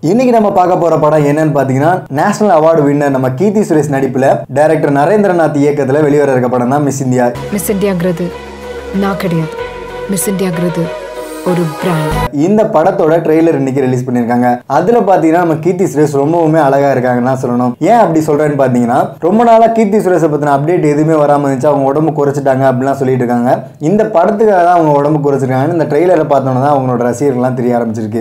இன்னைக்கு நம்ம பார்க்க போற படம் என்னன்னு பாத்தீங்கன்னா நேஷனல் அவார்டு வின்னர் நம்ம கீர்த்தி சுரேஷ் நடிப்புல டைரக்டர் நரேந்திரநாத் இயக்கத்துல வெளிவர இருக்க படம் தான் மிஸ் இந்தியா மிஸ் இந்தியாங்கிறது நான் கிடையாது மிஸ் இந்தியாங்கிறது ஒரு பிராண்ட் இந்த படத்தோட ட்ரெய்லர் இன்னைக்கு ரிலீஸ் பண்ணியிருக்காங்க அதுல பாத்தீங்கன்னா நம்ம கீர்த்தி சுரேஷ் ரொம்பவுமே அழகா இருக்காங்கன்னு தான் சொல்லணும் ஏன் அப்படி சொல்றேன்னு பாத்தீங்கன்னா ரொம்ப நாளா கீர்த்தி சுரேஷை பத்தின அப்டேட் எதுவுமே வராம இருந்துச்சு அவங்க உடம்பு குறைச்சிட்டாங்க அப்படிலாம் சொல்லிட்டு இருக்காங்க இந்த படத்துக்காக தான் அவங்க உடம்பு குறைச்சிருக்காங்கன்னு இந்த ட்ரெய்லரை பார்த்தோன்னா தான் அவங்களோட ரசிகர்கள்லாம் தெரிய ஆரம்பிச்சிருக்கு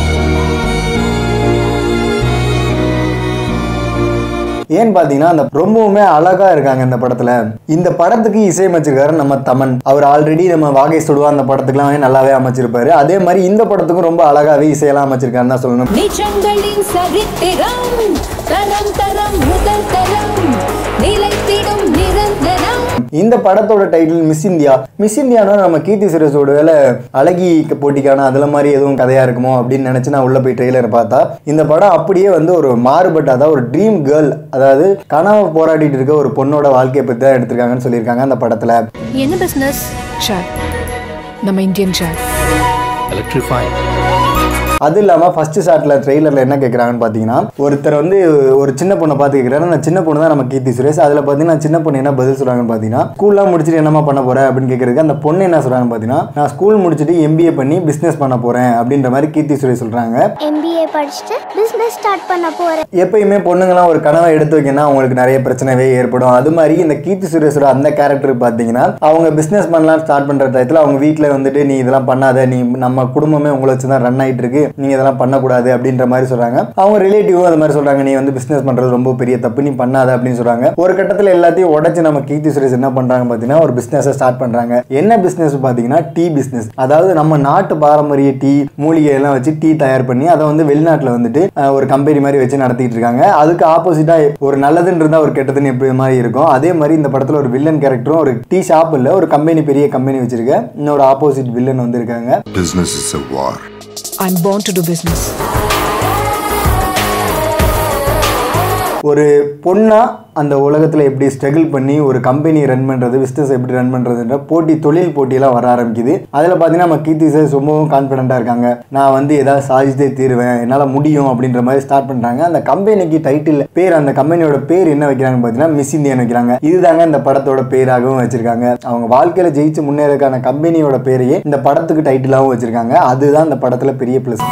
ஏன்னு பார்த்தீங்கன்னா அந்த ரொம்பவுமே அழகா இருக்காங்க இந்த படத்துல இந்த படத்துக்கு இசையமைச்சிருக்காரு நம்ம தமன் அவர் ஆல்ரெடி நம்ம வாகை சுடுவா அந்த படத்துக்குலாம் நல்லாவே அமைச்சிருப்பாரு அதே மாதிரி இந்த படத்துக்கும் ரொம்ப அழகாவே இசையெல்லாம் அமைச்சிருக்காருன்னு தான் சொல்லணும் நிஜங்களின் சரித்திரம் தரம் தரம் முதல் தரம் நிலைத்திடும் நிரந்தரம் இந்த படத்தோட டைட்டில் மிஸ் இந்தியா மிஸ் இந்தியானா நம்ம கீர்த்தி சுரேஷோட வேலை அழகி போட்டிக்கான அதுல மாதிரி எதுவும் கதையா இருக்குமோ அப்படின்னு நினைச்சு நான் உள்ள போய் ட்ரெய்லர் பார்த்தா இந்த படம் அப்படியே வந்து ஒரு மாறுபட்ட அதாவது ஒரு ட்ரீம் கேர்ள் அதாவது கனவு போராடிட்டு இருக்க ஒரு பொண்ணோட வாழ்க்கையை பத்தி தான் எடுத்திருக்காங்கன்னு சொல்லியிருக்காங்க அந்த படத்துல என்ன பிஸ்னஸ் ஷேர் நம்ம இந்தியன் ஷேர் electrifying. அது இல்லாமல் ஃபர்ஸ்ட் ஷாட்டில் ட்ரெய்லரில் என்ன கேட்குறாங்கன்னு பார்த்தீங்கன்னா ஒருத்தர் வந்து ஒரு சின்ன பொண்ணை பார்த்து கேட்குறாரு அந்த சின்ன பொண்ணு தான் நம்ம கீர்த்தி சுரேஷ் அதில் பார்த்தீங்கன்னா சின்ன பொண்ணு என்ன பதில் சொல்கிறாங்கன்னு பார்த்தீங்கன்னா ஸ்கூல்லாம் முடிச்சுட்டு என்னமா பண்ண போகிறேன் அப்படின்னு கேட்குறதுக்கு அந்த பொண்ணு என்ன சொல்கிறாங்கன்னு பார்த்தீங்கன்னா நான் ஸ்கூல் முடிச்சுட்டு எம்பிஏ பண்ணி பிஸ்னஸ் பண்ண போகிறேன் அப்படின்ற மாதிரி கீர்த்தி சுரேஷ் சொல்கிறாங்க எம்பிஏ படிச்சுட்டு பிஸ்னஸ் ஸ்டார்ட் பண்ண போகிறேன் எப்பயுமே பொண்ணுங்களாம் ஒரு கனவை எடுத்து வைக்கணும்னா அவங்களுக்கு நிறைய பிரச்சனைவே ஏற்படும் அது மாதிரி இந்த கீர்த்தி சுரேஷோட அந்த கேரக்டர் பார்த்தீங்கன்னா அவங்க பிஸ்னஸ் பண்ணலாம் ஸ்டார்ட் பண்ணுற டயத்தில் அவங்க வீட்டில் வந்துட்டு நீ இதெல்லாம் பண்ணாத நீ நம்ம குடும்பமே உங்களை வச்சு தான் ரன் ஆகிட்டு இருக்கு நீங்கள் இதெல்லாம் பண்ணக்கூடாது அப்படின்ற மாதிரி சொல்கிறாங்க அவங்க ரிலேட்டிவும் அது மாதிரி சொல்கிறாங்க நீ வந்து பிஸ்னஸ் பண்ணுறது ரொம்ப பெரிய தப்பு நீ பண்ணாத அப்படின்னு சொல்கிறாங்க ஒரு கட்டத்தில் எல்லாத்தையும் உடச்சி நம்ம கீர்த்தி சுரேஷ் என்ன பண்ணுறாங்க பார்த்தீங்கன்னா ஒரு பிஸ்னஸை ஸ்டார்ட் பண்ணுறாங்க என்ன பிஸ்னஸ் பார்த்தீங்கன்னா டீ பிஸ்னஸ் அதாவது நம்ம நாட்டு பாரம்பரிய டீ மூலிகை எல்லாம் வச்சு டீ தயார் பண்ணி அதை வந்து வெளிநாட்டில் வந்துட்டு அஹ், ஒரு கம்பெனி மாதிரி வச்சு நடத்திட்டு இருக்காங்க அதுக்கு ஆப்போசிட்டா ஒரு நல்லதுன்னு இருந்தா ஒரு கெட்டதுன்னு எப்படி மாதிரி இருக்கும் அதே மாதிரி இந்த படத்துல ஒரு வில்லன் கேரக்டரும் ஒரு டீ ஷாப் இல்ல ஒரு கம்பெனி பெரிய கம்பெனி வச்சிருக்க இன்னொரு ஆப்போசிட் வில்லன் வந்திருக்காங்க Business is a war. I am born to to business ஒரு பொண்ணா அந்த உலகத்தில் எப்படி ஸ்ட்ரகிள் பண்ணி ஒரு கம்பெனி ரன் பண்ணுறது பிஸ்னஸ் எப்படி ரன் பண்ணுறதுன்ற போட்டி தொழில் போட்டியெல்லாம் வர ஆரம்பிக்குது அதில் பார்த்தீங்கன்னா நம்ம கீர்த்தி சார் ரொம்பவும் கான்ஃபிடென்ட்டாக இருக்காங்க நான் வந்து ஏதாவது சாதிச்சே தீருவேன் என்னால் முடியும் அப்படின்ற மாதிரி ஸ்டார்ட் பண்ணுறாங்க அந்த கம்பெனிக்கு டைட்டில் பேர் அந்த கம்பெனியோட பேர் என்ன வைக்கிறாங்கன்னு பார்த்தீங்கன்னா மிஸ் இந்தியன் வைக்கிறாங்க இதுதாங்க இந்த படத்தோட பேராகவும் வச்சிருக்காங்க அவங்க வாழ்க்கையில் ஜெயிச்சு முன்னேறதுக்கான கம்பெனியோட பேரையே இந்த படத்துக்கு டைட்டிலாகவும் வச்சிருக்காங்க அதுதான் இந்த படத்தில் பெரிய ப்ளஸ்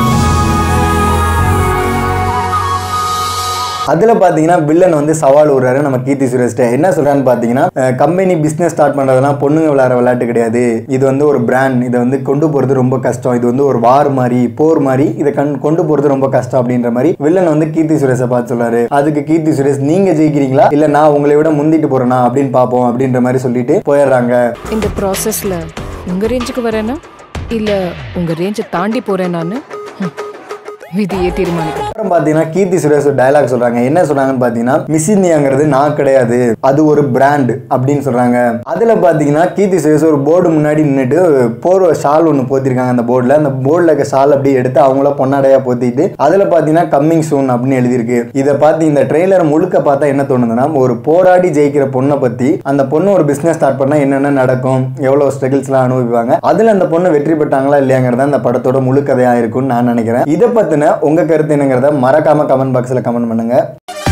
அதில் பார்த்தீங்கன்னா வில்லன் வந்து சவால் விடுறாரு நம்ம கீர்த்தி சுரேஷ்ட என்ன சொல்றான்னு பார்த்தீங்கன்னா கம்பெனி பிஸ்னஸ் ஸ்டார்ட் பண்ணுறதுலாம் பொண்ணுங்க விளையாடுற விளையாட்டு கிடையாது இது வந்து ஒரு பிராண்ட் இதை வந்து கொண்டு போகிறது ரொம்ப கஷ்டம் இது வந்து ஒரு வார் மாதிரி போர் மாதிரி இதை கண் கொண்டு போகிறது ரொம்ப கஷ்டம் அப்படின்ற மாதிரி வில்லன் வந்து கீர்த்தி சுரேஷை பார்த்து சொல்றாரு அதுக்கு கீர்த்தி சுரேஷ் நீங்க ஜெயிக்கிறீங்களா இல்லை நான் உங்களை விட முந்திட்டு போறேனா அப்படின்னு பார்ப்போம் அப்படின்ற மாதிரி சொல்லிட்டு போயிடுறாங்க இந்த ப்ராசஸில் உங்கள் ரேஞ்சுக்கு வரேனா இல்லை உங்கள் ரேஞ்சை தாண்டி போகிறேன் நான் விதியே தீர்மானிக்கும் அப்புறம் பார்த்தீங்கன்னா கீர்த்தி சுரேஷ் ஒரு டயலாக் சொல்றாங்க என்ன சொல்றாங்கன்னு பார்த்தீங்கன்னா மிஸ் இந்தியாங்கிறது நான் கிடையாது அது ஒரு பிராண்ட் அப்படின்னு சொல்றாங்க அதுல பார்த்தீங்கன்னா கீர்த்தி சுரேஷ் ஒரு போர்டு முன்னாடி நின்றுட்டு போர் ஷால் ஒன்று போத்திருக்காங்க அந்த போர்டில் அந்த போர்டில் இருக்க ஷால் அப்படியே எடுத்து அவங்கள பொன்னாடையா போத்திட்டு அதில் பார்த்தீங்கன்னா கம்மிங் சூன் அப்படின்னு எழுதியிருக்கு இதை பார்த்து இந்த ட்ரெய்லர் முழுக்க பார்த்தா என்ன தோணுதுன்னா ஒரு போராடி ஜெயிக்கிற பொண்ணை பற்றி அந்த பொண்ணு ஒரு பிஸ்னஸ் ஸ்டார்ட் பண்ணால் என்னென்ன நடக்கும் எவ்வளோ ஸ்ட்ரகிள்ஸ்லாம் அனுபவிப்பாங்க அதில் அந்த பொண்ணு வெற்றி பெற்றாங்களா இல்லையாங்கிறத அந்த படத்தோட முழு கதையாக இருக்கும்னு நான் நினைக்கிறேன் இதை பற்றின உங்கள் கருத்து என்னங்கிறத மறக்காம கமெண்ட் பாக்ஸில் கமெண்ட் பண்ணுங்க